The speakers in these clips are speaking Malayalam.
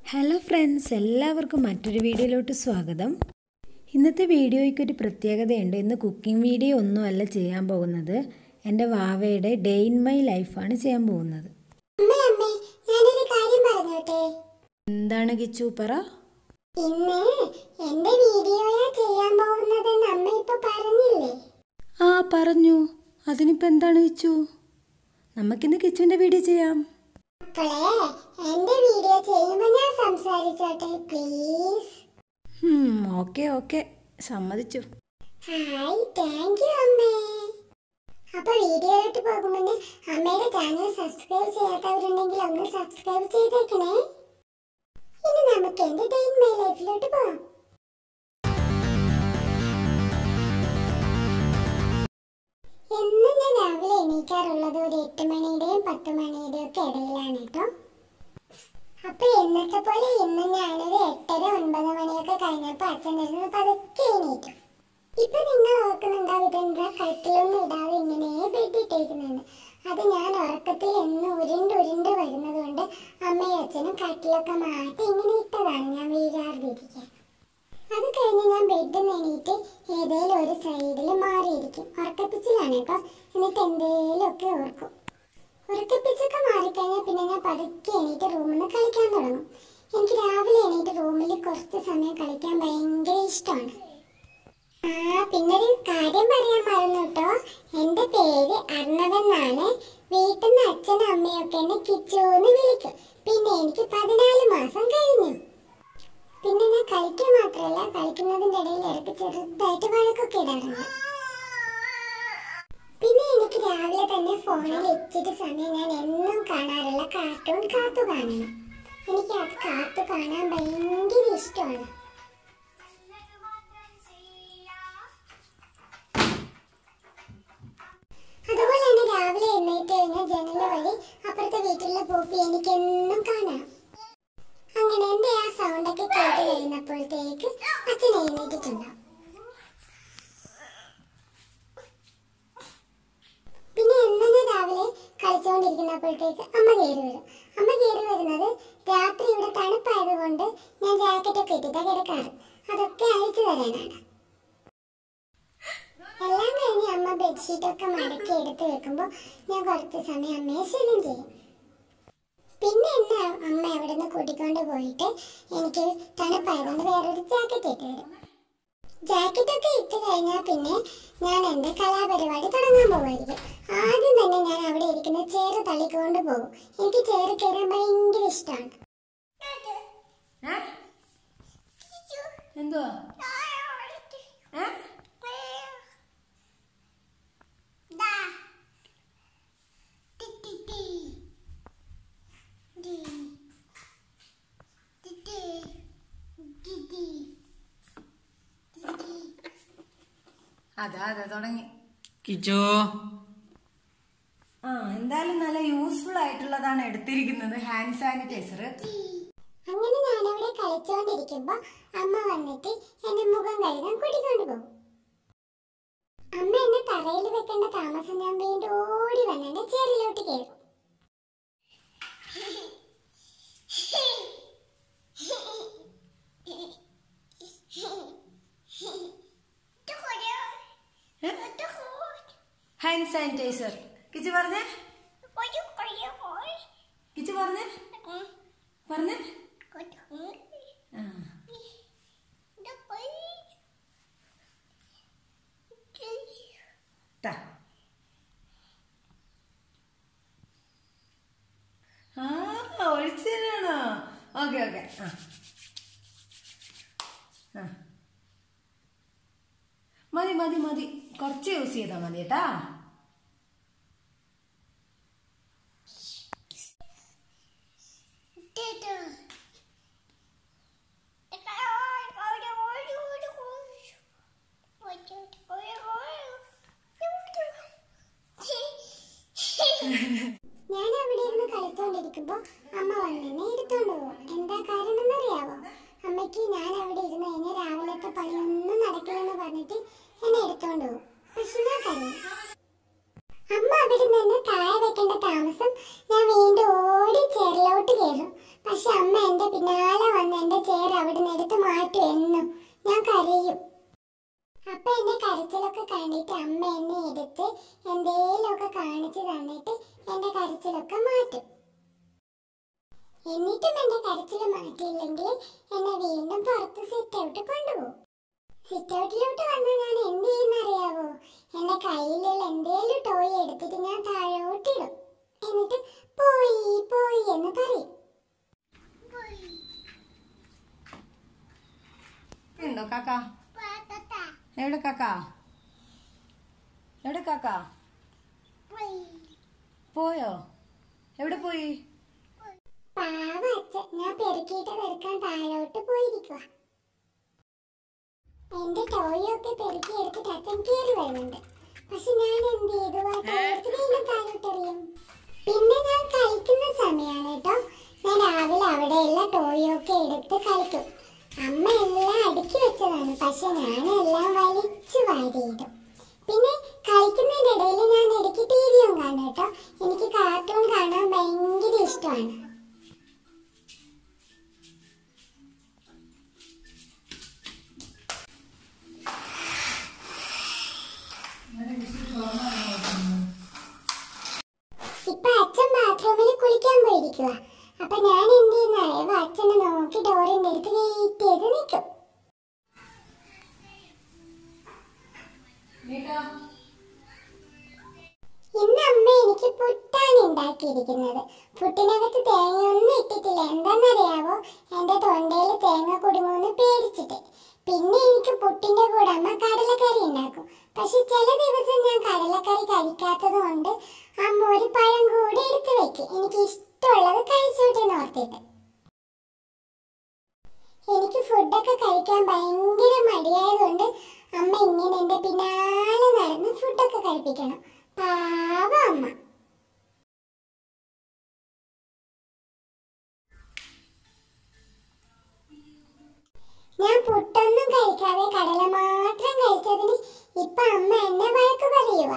ഹലോ ഫ്രണ്ട്സ് എല്ലാവർക്കും മറ്റൊരു വീഡിയോയിലോട്ട് സ്വാഗതം ഇന്നത്തെ വീഡിയോയ്ക്ക് ഒരു പ്രത്യേകതയുണ്ട് ഇന്ന് കുക്കിംഗ് വീഡിയോ ഒന്നുമല്ല ചെയ്യാൻ പോകുന്നത് എൻ്റെ വാവയുടെ ഡേ ഇൻ മൈ ലൈഫാണ് ചെയ്യാൻ പോകുന്നത് അമ്മേ അമ്മേ ഞാനൊരു കാര്യം പറഞ്ഞോട്ടെ എന്താണ് കിച്ചു പറ ഇന്ന് എന്റെ വീഡിയോയാ ചെയ്യാൻ പോകുന്നതെന്ന് അമ്മ ഇപ്പൊ പറഞ്ഞില്ലേ ആ പറഞ്ഞു അതിനിപ്പോൾ എന്താണ് കിച്ചു നമുക്കിന്ന് കിച്ചുവിൻ്റെ വീഡിയോ ചെയ്യാം അപ്പോളേ എന്റെ വീഡിയോ ചെയ്യുമ്പോ ഞാൻ സംസാരിച്ചോട്ടെ പ്ലീസ് ഓക്കെ ഓക്കെ സമ്മതിച്ചു ഹായ് താങ്ക് യു അമ്മേ അപ്പൊ വീഡിയോയിലോട്ട് പോകുമ്പോൾ അമ്മയുടെ ചാനൽ സബ്സ്ക്രൈബ് ചെയ്യാത്തവരുണ്ടെങ്കിൽ ഒന്ന് സബ്സ്ക്രൈബ് ചെയ്തേക്കണേ ഇനി നമുക്ക് എന്റെ ഡേ ഇൻ മൈ ലൈഫിലോട്ട് പോവാം എന്നും ഞാൻ രാവിലെ എണീക്കാറുള്ളത് ഒരു എട്ട് മണിയുടെയും പത്ത് മണിയുടെയും ഒക്കെ ഇടയിലാണ് കേട്ടോ അപ്പൊ എന്നത്തെ പോലെ ഇന്ന് ഞാനൊരു എട്ടര ഒൻപത് മണിയൊക്കെ കഴിഞ്ഞപ്പോ അച്ഛൻ ഇരുന്ന് പതുക്കെ എണീറ്റു ഇപ്പൊ നിങ്ങൾ ഓർക്കുന്നുണ്ടാവും ഇതെന്താ കട്ടിലൊന്നും ഇടാതെ ഇങ്ങനെ ബെഡിട്ടേക്കുന്നെന്ന് അത് ഞാൻ ഉറക്കത്തിൽ എന്ന് ഉരുണ്ട് ഉരുണ്ട് വരുന്നത് കൊണ്ട് അമ്മയും അച്ഛനും കട്ടിലൊക്കെ മാറ്റി ഇങ്ങനെ ഇട്ടതാണ് ഞാൻ വീഴാതിരിക്കാൻ അത് കഴിഞ്ഞ് ഞാൻ ബെഡിൽ നിന്ന് എണീറ്റ് ഏതേലും ഒരു സൈഡിൽ മാറിയിരിക്കും ഉറക്കപ്പിച്ചിലാണ് കേട്ടോ എന്നിട്ട് എന്തേലുമൊക്കെ ഓർക്കും ഉറക്കപ്പിച്ചൊക്കെ മാറിക്കഴിഞ്ഞാൽ പിന്നെ ഞാൻ പതുക്കെ എണീറ്റ് റൂമിൽ നിന്ന് കളിക്കാൻ തുടങ്ങും എനിക്ക് രാവിലെ എണീറ്റ് റൂമിൽ കുറച്ച് സമയം കളിക്കാൻ ഭയങ്കര ഇഷ്ടമാണ് ആ പിന്നൊരു കാര്യം പറയാൻ മറന്നു കേട്ടോ എന്റെ പേര് അർണവെന്നാണ് വീട്ടിൽ നിന്ന് അച്ഛനും അമ്മയൊക്കെ എന്നെ കിച്ചു എന്ന് വിളിക്കും പിന്നെ എനിക്ക് പതിനാല് മാസം കഴിഞ്ഞു പിന്നെ ഞാൻ കളിക്കുക മാത്രമല്ല കളിക്കുന്നതിന്റെ ഇടയിൽ ഇടയ്ക്ക് ചെറുതായിട്ട് വഴക്കൊക്കെ ഇടാറുണ്ട് പിന്നെ എനിക്ക് രാവിലെ തന്നെ ഫോണിൽ ഇച്ചിരി സമയം ഞാൻ എന്നും കാണാറുള്ള കാർട്ടൂൺ കാത്തു കാണണം എനിക്ക് അത് കാത്തു കാണാൻ ഭയങ്കര ഇഷ്ടമാണ് അതുപോലെ തന്നെ രാവിലെ എഴുന്നേറ്റ് കഴിഞ്ഞാൽ ജനൽ വഴി അപ്പുറത്തെ വീട്ടിലുള്ള പോപ്പി എനിക്ക് എന്നും കാണാം അങ്ങനെ എന്റെ ആ സൗണ്ടൊക്കെ കേട്ട് കഴിയുന്നപ്പോഴത്തേക്ക് അച്ഛൻ എഴുന്നേറ്റിട്ടുണ്ടാവും പിന്നെ എന്നും ഞാൻ രാവിലെ കളിച്ചുകൊണ്ടിരിക്കുന്നപ്പോഴത്തേക്ക് അമ്മ കയറി വരും അമ്മ കയറി വരുന്നത് രാത്രി ഇവിടെ തണുപ്പായതുകൊണ്ട് ഞാൻ ജാക്കറ്റൊക്കെ ഇട്ടിട്ടാ കിടക്കാറ് അതൊക്കെ അഴിച്ചു തരാനാണ് എല്ലാം കഴിഞ്ഞ് അമ്മ ബെഡ്ഷീറ്റൊക്കെ മടക്കി എടുത്ത് വെക്കുമ്പോൾ ഞാൻ കുറച്ച് സമയം അമ്മയെ ശല്യം ചെയ്യും പിന്നെ എന്നെ അമ്മ അവിടെ നിന്ന് കൂട്ടിക്കൊണ്ട് പോയിട്ട് എനിക്ക് തണുപ്പായതുകൊണ്ട് വേറൊരു ജാക്കറ്റ് ഇട്ട് തരും ജാക്കറ്റൊക്കെ ഇട്ട് കഴിഞ്ഞാൽ പിന്നെ ഞാൻ എൻ്റെ കലാപരിപാടി തുടങ്ങാൻ പോകുമായിരിക്കും ആദ്യം തന്നെ ഞാൻ അവിടെ ഇരിക്കുന്ന ചേറ് തള്ളിക്കൊണ്ട് പോകും എനിക്ക് ചേറ് കയറാൻ ഭയങ്കര ഇഷ്ടമാണ് എന്തുവാ അതാ അതെ തുടങ്ങി കിച്ചോ ആ എന്തായാലും നല്ല യൂസ്ഫുൾ ആയിട്ടുള്ളതാണ് എടുത്തിരിക്കുന്നത് ഹാൻഡ് സാനിറ്റൈസർ അങ്ങനെ ഞാനവിടെ കളിച്ചുകൊണ്ടിരിക്കുമ്പോ അമ്മ വന്നിട്ട് എന്റെ മുഖം കഴുകാൻ കൂട്ടിക്കൊണ്ട് പോകും അമ്മ എന്നെ തറയിൽ വെക്കേണ്ട താമസം ഞാൻ വീണ്ടും ഓടി വന്ന് എന്റെ ചേറിലോട്ട് കയറും ഹാൻഡ് സാനിറ്റൈസർ കിച്ചു പറഞ്ഞേ കിച്ചു പറഞ്ഞേ പറഞ്ഞേ ആ ട്ടാ. ആ ഒഴിച്ചതാണോ ഓക്കെ ഓക്കെ ആ ആ മതി മതി മതി കുറച്ച് യൂസ് ചെയ്താൽ മതി കേട്ടാ ഞാൻ അവിടെ ഇരുന്ന് കളിച്ചോണ്ടിരിക്കുമ്പോ അമ്മ വന്നെന്നെ എടുത്തോണ്ട് പോകും എന്താ കാരണം എന്നറിയാവോ അമ്മയ്ക്ക് ഞാൻ അവിടെ ഇരുന്ന് കഴിഞ്ഞാൽ രാവിലത്തെ പണിയൊന്നും നടക്കില്ലെന്ന് പറഞ്ഞിട്ട് എന്നെ എടുത്തോണ്ട് പോകും പക്ഷെ ഞാൻ കരയും അമ്മ അവിടെ നിന്ന് താഴെ വെക്കേണ്ട താമസം ഞാൻ വീണ്ടും ഓടി ചേറിലോട്ട് കയറും പക്ഷെ അമ്മ എന്റെ കരച്ചിൽ മാറ്റിയില്ലെങ്കിൽ എന്നെ വീണ്ടും പുറത്ത് സിറ്റ് ഔട്ട് കൊണ്ടുപോകും സിറ്റ് ഔട്ടിലോട്ട് വന്നാൽ ഞാൻ എന്ത് ചെയ്യുന്നറിയാവോ എന്റെ കയ്യിലുള്ള എന്തേലും ടോയ് എടുത്തിട്ട് ഞാൻ താഴോട്ടിടും എന്നിട്ട് പോയി പോയി എന്ന് പറയും ഉണ്ടോ കാക്ക എവിടെ കാക്ക എവിടെ കാക്ക പോയോ എവിടെ പോയി പാവ അച്ഛൻ ഞാൻ പെരുക്കിയിട്ടത് എടുക്കാൻ താഴോട്ട് പോയിരിക്കുക എന്റെ ടോയൊക്കെ പെരുക്കി എടുത്തിട്ട് അച്ഛൻ കയറി വരുന്നുണ്ട് പക്ഷെ ഞാൻ എന്ത് ചെയ്തു ആ ടോയത്ത് വീണ്ടും താഴോട്ടെറിയും പിന്നെ ഞാൻ കളിക്കുന്ന സമയമാണ് കേട്ടോ ഞാൻ രാവിലെ അവിടെയുള്ള ടോയൊക്കെ എടുത്ത് കളിക്കും അമ്മ എല്ലാം അടുക്കി വെച്ചതാണ് പക്ഷെ ഞാൻ എല്ലാം വലിച്ചു വാരിയിടും പിന്നെ കളിക്കുന്നതിന്റെ ഇടയിൽ ഞാൻ ഇടയ്ക്ക് ടി വിയും കാണും കേട്ടോ എനിക്ക് കാർട്ടൂൺ കാണാൻ ഭയങ്കര ഇഷ്ടമാണ് ഇപ്പൊ അച്ഛൻ ബാത്റൂമിൽ കുളിക്കാൻ പോയിരിക്കുക അപ്പൊ ഞാൻ എന്ത് ചെയ്യുന്നറിയാവോ അച്ഛനെ നോക്കി ഡോറിന്റെ അടുത്ത് വെയിറ്റ് ചെയ്ത് നിൽക്കും ഇന്ന് അമ്മ എനിക്ക് പുട്ടാണ് ഉണ്ടാക്കിയിരിക്കുന്നത് പുട്ടിനകത്ത് തേങ്ങയൊന്നും ഇട്ടിട്ടില്ല എന്താണെന്നറിയാവോ എന്റെ തൊണ്ടയിൽ തേങ്ങ കുടുങ്ങുമെന്ന് പേടിച്ചിട്ട് പിന്നെ എനിക്ക് പുട്ടിന്റെ കൂടെ അമ്മ കടലക്കറി ഉണ്ടാക്കും പക്ഷെ ചില ദിവസം ഞാൻ കടലക്കറി കഴിക്കാത്തത് കൊണ്ട് അമ്മ ഒരു പഴം കൂടി എടുത്തു വെക്കും എനിക്ക് ഇഷ്ടമുള്ളത് കഴിച്ചോട്ടെ ഓർത്തിട്ട് എനിക്ക് ഫുഡൊക്കെ കഴിക്കാൻ ഭയങ്കര മടിയായതുകൊണ്ട് അമ്മ ഇങ്ങനെ എന്റെ പിന്നാലെ നടന്ന് ഫുഡൊക്കെ കഴിപ്പിക്കണം പാവ അമ്മ ഞാൻ പുട്ടൊന്നും കഴിക്കാതെ കടല മാത്രം കഴിച്ചതിന് ഇപ്പൊ അമ്മ എന്നെ വഴക്ക് പറയുക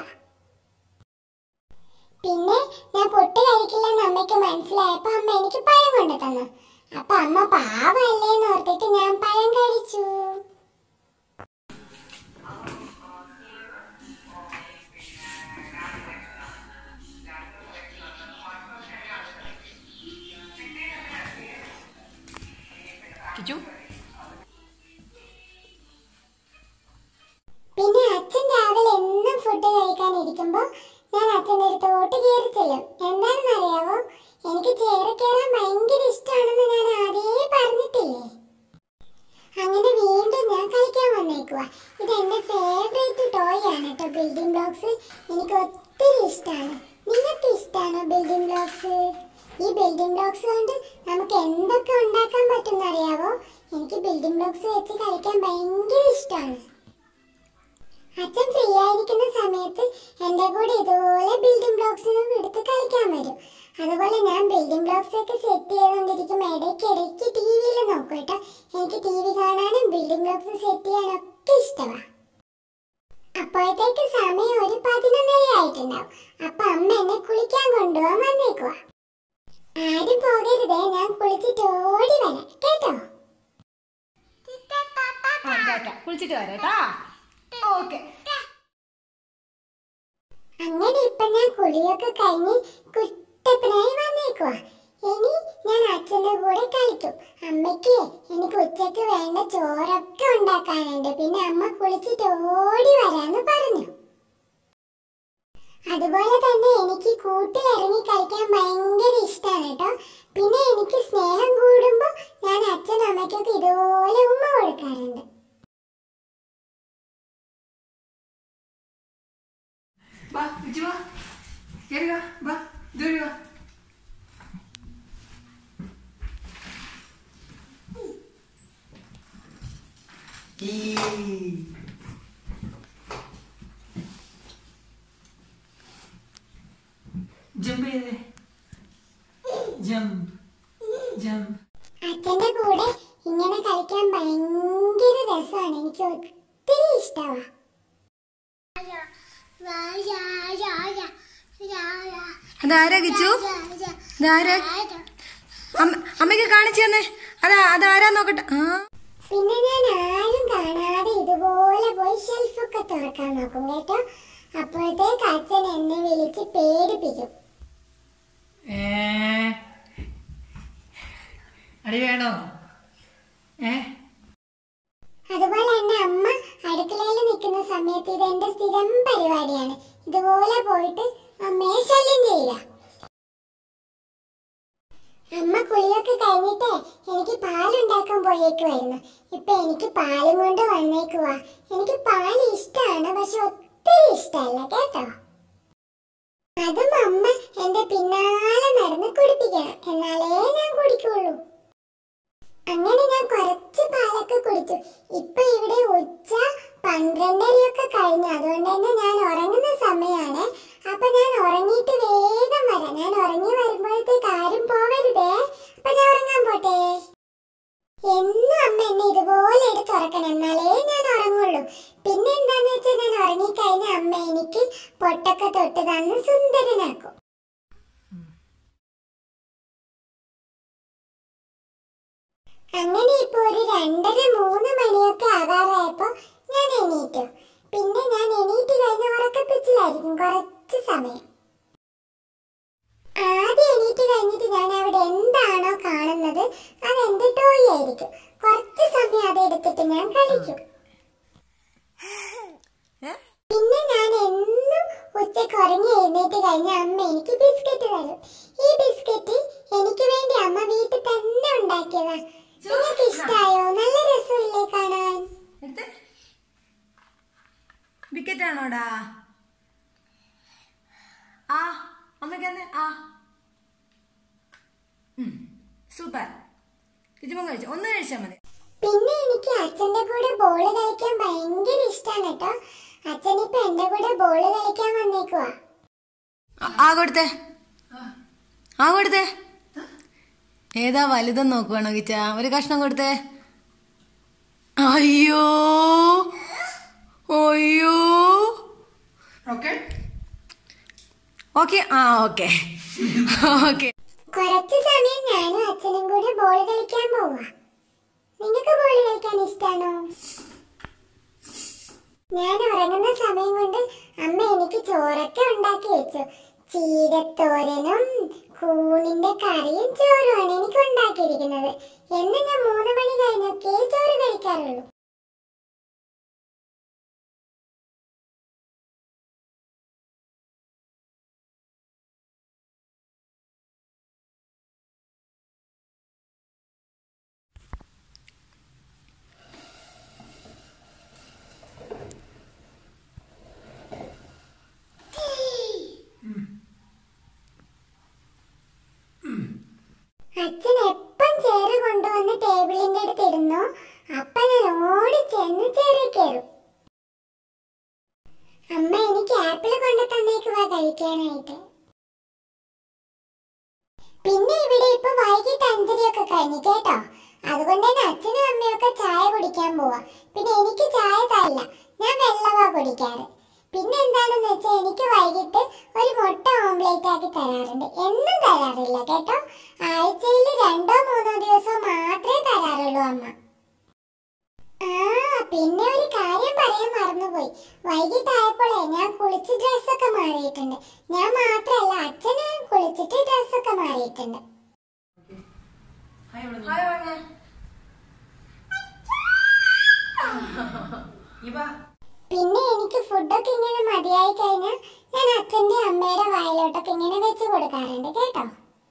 പിന്നെ ഞാൻ പുട്ട് കഴിക്കില്ലെന്ന് അമ്മയ്ക്ക് മനസ്സിലായപ്പോ അമ്മ എനിക്ക് പഴം കൊണ്ടു തന്നു അപ്പൊ അമ്മ പാവല്ലേന്ന് ഓർത്തിട്ട് ഞാൻ പഴം കഴിച്ചു കിച്ചു പിന്നെ അച്ഛൻ രാവിലെ എന്നും ഫുഡ് കഴിക്കാൻ ഇരിക്കുമ്പോ ഞാൻ അച്ഛൻ്റെ അടുത്തോട്ട് കയറി ചെല്ലും എന്താണെന്നറിയാവോ എനിക്ക് ചേറി കയറാൻ ഭയങ്കര ഇഷ്ടമാണെന്ന് ഞാൻ ആദ്യമേ പറഞ്ഞിട്ടില്ലേ അങ്ങനെ വീണ്ടും ഞാൻ കളിക്കാൻ വന്നേക്കുക ഇത് എന്റെ ഫേവറേറ്റ് ടോയ് ആണ് കേട്ടോ ബിൽഡിംഗ് ബ്ലോക്സ് എനിക്ക് ഒത്തിരി ഇഷ്ടമാണ് നിങ്ങൾക്ക് ഇഷ്ടമാണോ ബിൽഡിംഗ് ബ്ലോക്സ് ഈ ബിൽഡിംഗ് ബ്ലോക്സ് കൊണ്ട് നമുക്ക് എന്തൊക്കെ ഉണ്ടാക്കാൻ പറ്റും അറിയാവോ എനിക്ക് ബിൽഡിംഗ് ബ്ലോക്സ് വെച്ച് കളിക്കാൻ ഭയങ്കര ഇഷ്ടമാണ് അച്ഛൻ ഫ്രീ ആയിരിക്കുന്ന സമയത്ത് എൻ്റെ കൂടെ ഇതുപോലെ ബിൽഡിംഗ് ബ്ലോക്സ് എടുത്ത് കളിക്കാൻ വരും അതുപോലെ ഞാൻ ബിൽഡിംഗ് ബ്ലോക്സ് ഒക്കെ സെറ്റ് ചെയ്തുകൊണ്ടിരിക്കും ഇടയ്ക്ക് ഇടയ്ക്ക് ടി വിയിൽ നോക്കും കേട്ടോ എനിക്ക് ടി വി കാണാനും ബിൽഡിംഗ് ബ്ലോക്സ് സെറ്റ് ചെയ്യാനും ഒക്കെ ഇഷ്ടമാണ് അപ്പോഴത്തേക്ക് സമയം ഒരു പതിനൊന്നര ആയിട്ടുണ്ടാവും അപ്പൊ അമ്മ എന്നെ കുളിക്കാൻ കൊണ്ടുപോകാൻ വന്നേക്കുവാ ആരും പോകരുതേ ഞാൻ കുളിച്ചിട്ട് ഓടി വരാം കേട്ടോ ആ കേട്ടോ കുളിച്ചിട്ട് വരാട്ടാ ഓക്കെ അങ്ങനെ ഇപ്പൊ ഞാൻ കുളിയൊക്കെ കഴിഞ്ഞ് കുട്ടപ്പനായി വന്നേക്കുവാ ഇനി ഞാൻ അച്ഛന്റെ കൂടെ കളിക്കും അമ്മയ്ക്ക് എനിക്ക് ഉച്ചക്ക് വേണ്ട ചോറൊക്കെ ഉണ്ടാക്കാനുണ്ട് പിന്നെ അമ്മ കുളിച്ചിട്ട് ഓടി വരാന്ന് പറഞ്ഞു അതുപോലെ തന്നെ എനിക്ക് കൂട്ടിലിറങ്ങി കളിക്കാൻ ഭയങ്കര ഇഷ്ടമാണ് കേട്ടോ പിന്നെ എനിക്ക് സ്നേഹം കൂടുമ്പോ ഞാൻ അച്ഛനും അമ്മയ്ക്കൊക്കെ ഇതുപോലെ ഉമ്മ കൊടുക്കാറുണ്ട് വാ കിച്ചു വാ കേറി വാ വാ ഇതുവഴി വാ ജമ്പ് ചെയ്തേ ജമ്പ് ജമ്പ് അച്ഛന്റെ കൂടെ ഇങ്ങനെ കളിക്കാൻ ഭയങ്കര രസമാണ് എനിക്ക് ഒത്തിരി ഇഷ്ടമാണ് അതാരാ കിച്ചു ഇതാരാ അമ്മ അമ്മയ്ക്ക് കാണിച്ചു തന്നെ അതാ അതാരാ നോക്കട്ടെ ആ പിന്നെ ഞാൻ ആരും കാണാതെ ഇതുപോലെ പോയി ഷെൽഫൊക്കെ തുറക്കാൻ നോക്കും കേട്ടോ അപ്പോഴത്തേക്ക് അച്ഛൻ എന്നെ വിളിച്ച് പേടിപ്പിക്കും ഏ അടി വേണോ ഏ അതുപോലെ തന്നെ അമ്മ അടുക്കളയിൽ നിൽക്കുന്ന സമയത്ത് ഇത് എന്റെ സ്ഥിരം പരിപാടിയാണ് ഇതുപോലെ പോയിട്ട് അമ്മയെ ശല്യം ചെയ്യുക അമ്മ കുളിയൊക്കെ കഴിഞ്ഞിട്ട് എനിക്ക് പാലുണ്ടാക്കാൻ പോയേക്കുമായിരുന്നു ഇപ്പൊ എനിക്ക് പാലും കൊണ്ട് വന്നേക്കുവാ എനിക്ക് പാല് ഇഷ്ടമാണ് പക്ഷെ ഒത്തിരി ഇഷ്ടമല്ല കേട്ടോ അതും അമ്മ എന്റെ പിന്നാലെ നടന്ന് കുടിപ്പിക്കണം എന്നാലേ ഞാൻ കുടിക്കുള്ളൂ അങ്ങനെ ഞാൻ കുറച്ച് പാലൊക്കെ കുടിച്ചു ഇപ്പൊ ഇവിടെ ഉച്ച പന്ത്രണ്ടരയൊക്കെ കഴിഞ്ഞു അതുകൊണ്ട് തന്നെ ഞാൻ ഉറങ്ങുന്ന സമയമാണ് അപ്പൊ ഞാൻ ഉറങ്ങിയിട്ട് വേഗം വരാം ഞാൻ ഉറങ്ങി വരുമ്പോഴത്തേക്ക് ആരും പോവരുതേ അപ്പൊ ഞാൻ ഉറങ്ങാൻ പോട്ടെ എന്നും അമ്മ എന്നെ ഇതുപോലെ എടുത്ത് ഉറക്കണം എന്നാലേ ഞാൻ ഉറങ്ങുള്ളൂ പിന്നെ എന്താന്ന് വെച്ചാൽ ഞാൻ ഉറങ്ങിക്കഴിഞ്ഞ അമ്മ എനിക്ക് പൊട്ടൊക്കെ തൊട്ട് തന്ന് സുന്ദരനാക്കും അങ്ങനെ ഇപ്പൊ ഒരു രണ്ടര മൂന്ന് മണിയൊക്കെ ആകാറായപ്പോ ഞാൻ എണീറ്റു പിന്നെ ഞാൻ എണീറ്റ് കഴിഞ്ഞ ഉറക്കപ്പിച്ചിലായിരിക്കും കുറച്ച് സമയം ആദ്യം എണീറ്റ് കഴിഞ്ഞിട്ട് ഞാൻ അവിടെ എന്താണോ കാണുന്നത് അത് എന്റെ ടോയ് ആയിരിക്കും കുറച്ച് സമയം അത് എടുത്തിട്ട് ഞാൻ കളിക്കും പിന്നെ ഞാൻ എന്നും ഉച്ചക്ക് ഉറങ്ങി എഴുന്നേറ്റ് കഴിഞ്ഞ അമ്മ എനിക്ക് ബിസ്ക്കറ്റ് തരും ഈ ബിസ്ക്കറ്റ് എനിക്ക് വേണ്ടി അമ്മ വീട്ടിൽ തന്നെ ഉണ്ടാക്കിയതാ നിങ്ങൾക്ക് ഇഷ്ടായോ നല്ല രസമില്ലേ കാണാൻ എടുത്ത് വിക്കറ്റ് ആണോടാ ആ അമ്മയ്ക്ക് തന്നെ ആ സൂപ്പർ കിച്ചുമ്പം കഴിച്ചു ഒന്ന് കഴിച്ചാൽ മതി പിന്നെ എനിക്ക് അച്ഛന്റെ കൂടെ ബോള് കളിക്കാൻ ഭയങ്കര ഇഷ്ടാണ് കേട്ടോ അച്ഛൻ ഇപ്പൊ എന്റെ കൂടെ ബോള് കളിക്കാൻ വന്നേക്കുവാ ആ- ആ കൊടുത്തേ ആ കൊടുത്തേ ഏതാ വലുതെന്ന് നോക്കുവാണോ കിച്ച ഒരു കഷ്ണം കൊടുത്തേ അയ്യോ അയ്യോ ഓക്കെ ഓക്കെ ആ ഓക്കെ ഓക്കെ കുറച്ച് സമയം ഞാനും അച്ഛനും കൂടെ ബോള് കളിക്കാൻ പോവാ നിങ്ങൾക്ക് ബോള് കളിക്കാൻ ഇഷ്ടാണോ ഞാൻ ഉറങ്ങുന്ന സമയം കൊണ്ട് അമ്മ എനിക്ക് ചോറൊക്കെ ഉണ്ടാക്കി വെച്ചു ചീരത്തോരനും കൂണിന്റെ കറിയും ചോറുമാണ് എനിക്ക് ഉണ്ടാക്കിയിരിക്കുന്നത് എന്ന് ഞാൻ മൂന്ന് മണി കഴിഞ്ഞൊക്കെ ചോറ് കഴിക്കാറുള്ളൂ അച്ഛൻ എപ്പം ചേറ് കൊണ്ടുവന്ന് ടേബിളിന്റെ അടുത്ത് ഇടുന്നു അപ്പൊ ഞാൻ ഓടി ചെന്ന് ചേറി കയറും അമ്മ എനിക്ക് ആപ്പിൾ കൊണ്ട് തന്നേക്കുവാ കഴിക്കാനായിട്ട് പിന്നെ ഇവിടെ ഇപ്പൊ വൈകിട്ട് അഞ്ചരയൊക്കെ കഴിഞ്ഞു കേട്ടോ അതുകൊണ്ട് തന്നെ അച്ഛനും അമ്മയൊക്കെ ചായ കുടിക്കാൻ പോവാ പിന്നെ എനിക്ക് ചായ തരില്ല ഞാൻ വെള്ളവാ കുടിക്കാറ് പിന്നെ എന്താണെന്ന് വെച്ചാൽ എനിക്ക് വൈകിട്ട് ഒരു മുട്ട ഓംലേറ്റ് ആക്കി തരാറുണ്ട് എന്നും തരാറില്ല കേട്ടോ ആഴ്ചയിൽ രണ്ടോ മൂന്നോ ദിവസം മാത്രമേ തരാറുള്ളൂ അമ്മ ആ പിന്നെ ഒരു കാര്യം പറയാൻ മറന്നുപോയി വൈകിട്ടായപ്പോഴേ ഞാൻ കുളിച്ച് ഡ്രസ്സൊക്കെ മാറിയിട്ടുണ്ട് ഞാൻ മാത്രമല്ല അച്ഛന് കുളിച്ചിട്ട് ഡ്രസ്സൊക്കെ മാറിയിട്ടുണ്ട് ഹായ് ഇവിടെ ഹായ് പറഞ്ഞേ ഇവാ പിന്നെ എനിക്ക് ഫുഡൊക്കെ ഇങ്ങനെ മതിയായി കഴിഞ്ഞാൽ ഞാൻ അച്ഛന്റെ അമ്മയുടെ വായിലോട്ടൊക്കെ ഇങ്ങനെ വെച്ച് കൊടുക്കാറുണ്ട് കേട്ടോ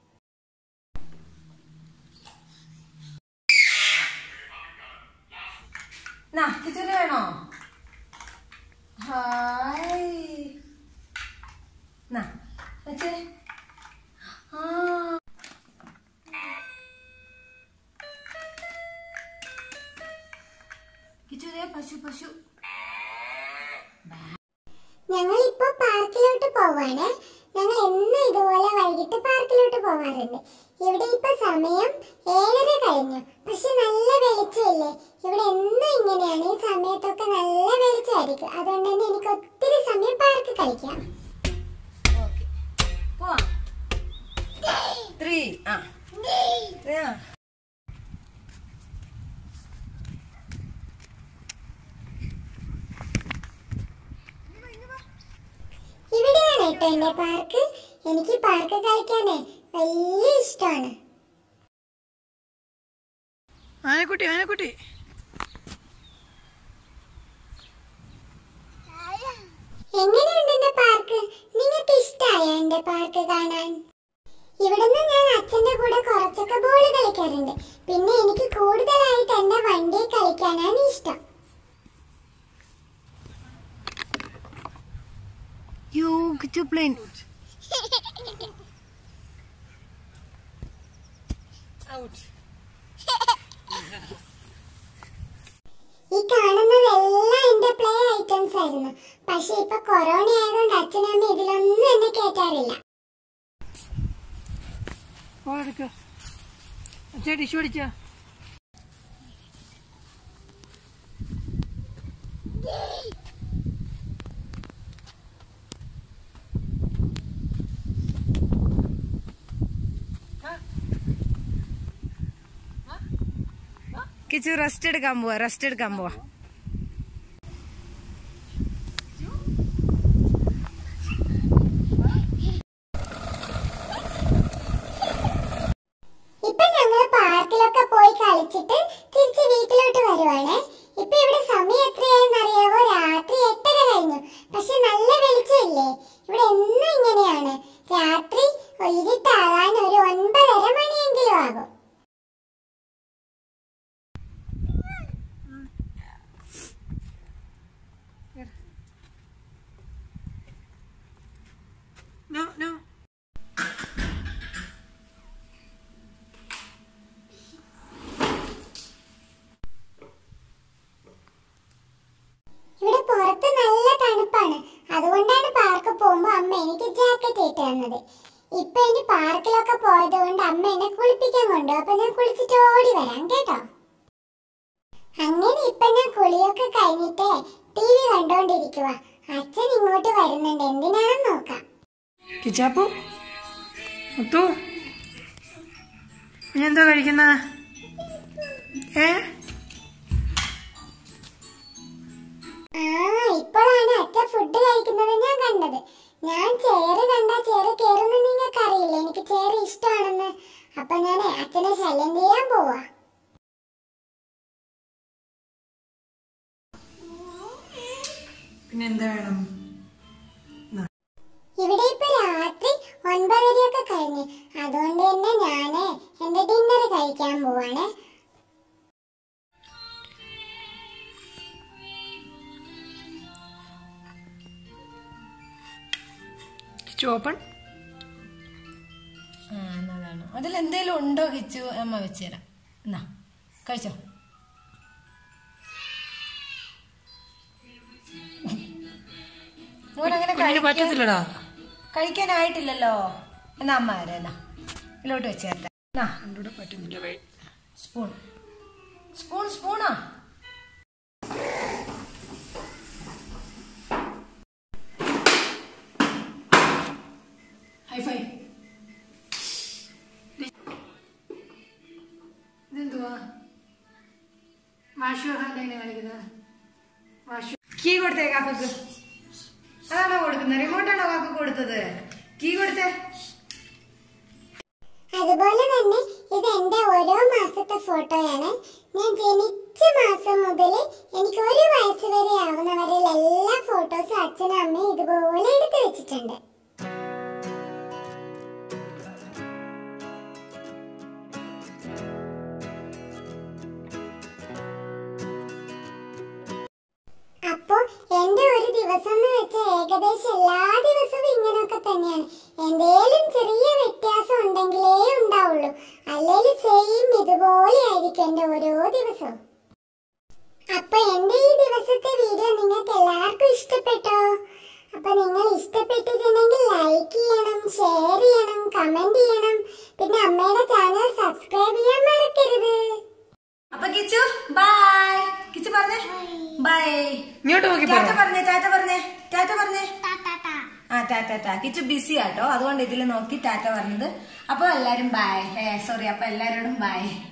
നാ കിച്ചന് വേണോ ഹായ് നാ വെച്ചേ ആ കിച്ചു ദേ പശു പശു ഞങ്ങൾ ഇപ്പൊ പാർക്കിലോട്ട് പോവാണ് ഞങ്ങൾ എന്നും ഇതുപോലെ വൈകിട്ട് പാർക്കിലോട്ട് പോവാറുണ്ട് ഇവിടെ ഇപ്പൊ സമയം ഏഴര കഴിഞ്ഞു പക്ഷെ നല്ല വെളിച്ചമില്ലേ ഇവിടെ എന്നും ഇങ്ങനെയാണ് ഈ സമയത്തൊക്കെ നല്ല വെളിച്ചമായിരിക്കും അതുകൊണ്ട് തന്നെ എനിക്ക് ഒത്തിരി സമയം പാർക്ക് കളിക്കാം ഓക്കെ പോവാം ത്രീ ആ ആ ഇവിടെയാണ് കേട്ടോ എന്റെ പാർക്ക് എനിക്ക് പാർക്ക് കളിക്കാനേ വലിയ ഇഷ്ടമാണ് ആനക്കുട്ടി ആനക്കുട്ടി എങ്ങനെയുണ്ട് എന്റെ പാർക്ക് നിങ്ങൾക്ക് ഇഷ്ടായോ എന്റെ പാർക്ക് കാണാൻ ഇവിടുന്ന് ഞാൻ അച്ഛന്റെ കൂടെ കുറച്ചൊക്കെ ബോൾ കളിക്കാറുണ്ട് പിന്നെ എനിക്ക് കൂടുതലായിട്ട് എന്റെ വണ്ടി കളിക്കാനാണ് ഇഷ്ടം യോ കിച്ചു പ്ലെയിൻ ഈ കാണുന്നതെല്ലാം എന്റെ പ്ലേ ഐറ്റംസ് ആയിരുന്നു പക്ഷെ ഇപ്പൊ കൊറോണ ആയതുകൊണ്ട് അച്ഛനമ്മ ഇതിലൊന്നും എന്നെ കേറ്റാറില്ല എടുക്ക അച്ഛാ ടിഷ്യൂ അടിച്ചാ കിച്ചു റെസ്റ്റ് എടുക്കാൻ പോവാ റെസ്റ്റ് എടുക്കാൻ പോവാ ഇപ്പൊ ഞങ്ങള് പാർക്കിലൊക്കെ പോയി കളിച്ചിട്ട് തിരിച്ച് വീട്ടിലോട്ട് വരുവാണ് ഇപ്പൊ ഇവിടെ സമയം എത്രയായെന്ന് അറിയാവോ രാത്രി എട്ടര കഴിഞ്ഞു പക്ഷെ നല്ല വെളിച്ചമില്ലേ ഇവിടെ എന്നും ഇങ്ങനെയാണ് രാത്രി ഇരുട്ടാകാൻ ഒരു ഒൻപതര മണിയെങ്കിലും ആകും നോ നോ ഇവിടെ പുറത്ത് നല്ല തണുപ്പാണ് അതുകൊണ്ടാണ് പാർക്ക് പോകുമ്പോ അമ്മ എനിക്ക് ജാക്കറ്റ് ഇട്ട് തന്നത് ഇപ്പൊ ഇനി പാർക്കിലൊക്കെ പോയത് കൊണ്ട് അമ്മ എന്നെ കുളിപ്പിക്കാൻ കൊണ്ടു അപ്പൊ ഞാൻ കുളിച്ചിട്ട് ഓടി വരാം കേട്ടോ അങ്ങനെ ഇപ്പൊ ഞാൻ കുളിയൊക്കെ കഴിഞ്ഞിട്ട് ടി വി കണ്ടോണ്ടിരിക്കുക അച്ഛൻ ഇങ്ങോട്ട് വരുന്നുണ്ട് എന്തിനാണെന്ന് നോക്കാം കിച്ചാപ്പു മുത്തു നീ എന്താ കഴിക്കുന്ന ഏ ആ ഇപ്പോഴാണ് അച്ഛൻ ഫുഡ് കഴിക്കുന്നത് ഞാൻ കണ്ടത് ഞാൻ ചേറ് കണ്ടാ ചേറ് കേറുന്ന നിങ്ങൾക്ക് അറിയില്ല എനിക്ക് ചേറ് ഇഷ്ടമാണെന്ന് അപ്പൊ ഞാൻ അച്ഛനെ ശല്യം ചെയ്യാൻ പോവാ പിന്നെ എന്താ വേണം ഇവിടെ ഇപ്പൊ രാത്രി ഒൻപതരയൊക്കെ കഴിഞ്ഞ് അതുകൊണ്ട് തന്നെ ഞാന് എന്റെ ഡിന്നർ കഴിക്കാൻ പോവാണ് കിച്ചു ഓപ്പൺ അതാണ് അതിൽ എന്തേലും ഉണ്ടോ കിച്ചു അമ്മ വെച്ച് തരാം എന്നാ കഴിച്ചോ മോനങ്ങനെ കുഞ്ഞിന് കഴിക്കാൻ പറ്റത്തില്ലടാ കഴിക്കാനായിട്ടില്ലല്ലോ എന്നാ അമ്മ വരെ എന്നാ ഇതിലോട്ട് വെച്ച് തരട്ടെ എന്നാ എന്നോട് പറ്റുന്നില്ല വേ സ്പൂൺ സ്പൂൺ സ്പൂണാ ഹൈ ഫൈ ഇതെന്തുവാ വാഷു ഹാൻഡ് എങ്ങനെ കളിക്കുന്നത് വാഷു കീ കൊടുത്തേ കാക്കക്ക് അതാണോ കൊടുക്കുന്നത് റിമോട്ടാണോ കാക്ക കൊടുത്തത് കീ കൊടുത്തേ അതുപോലെ തന്നെ ഇത് എന്റെ ഓരോ മാസത്തെ ഫോട്ടോയാണ് ഞാൻ ജനിച്ച മാസം മുതൽ എനിക്ക് ഒരു വയസ്സ് വരെ ആവുന്നവരിൽ എല്ലാ ഫോട്ടോസും അച്ഛനും അമ്മയും ഇതുപോലെ എടുത്തു വെച്ചിട്ടുണ്ട് അപ്പോ എന്റെ ഒരു ദിവസം എന്ന് വെച്ചാൽ ഏകദേശം എല്ലാ ദിവസവും ഇങ്ങനെയൊക്കെ തന്നെയാണ് എന്തേലും ചെറിയ വ്യത്യാസം ഉണ്ടെങ്കിലേ ഉണ്ടാവുള്ളൂ അല്ലെങ്കിൽ സെയിം ഇതുപോലെ ആയിരിക്കും എന്റെ ഓരോ ദിവസവും അപ്പൊ എന്റെ ഈ ദിവസത്തെ വീഡിയോ നിങ്ങൾക്ക് എല്ലാവർക്കും ഇഷ്ടപ്പെട്ടോ അപ്പൊ നിങ്ങൾ ഇഷ്ടപ്പെട്ടിട്ടുണ്ടെങ്കിൽ ലൈക്ക് ചെയ്യണം ഷെയർ ചെയ്യണം കമന്റ് ചെയ്യണം പിന്നെ അമ്മയുടെ ചാനൽ സബ്സ്ക്രൈബ് ചെയ്യാൻ മറക്കരുത് അപ്പൊ കിച്ചു ബൈ കിച്ചു പറഞ്ഞേ ബൈ ഇങ്ങോട്ട് നോക്കി ടാറ്റ പറ പറഞ്ഞേ ടാറ്റ പറഞ്ഞേ ടാറ്റ പറഞ്ഞേ ആ ടാറ്റ ടാ കിച്ചു ബിസി ആട്ടോ അതുകൊണ്ട് ഇതിൽ നോക്കി ടാറ്റ പറഞ്ഞത് അപ്പൊ എല്ലാരും ബൈ ഏ സോറി അപ്പൊ എല്ലാരോടും ബൈ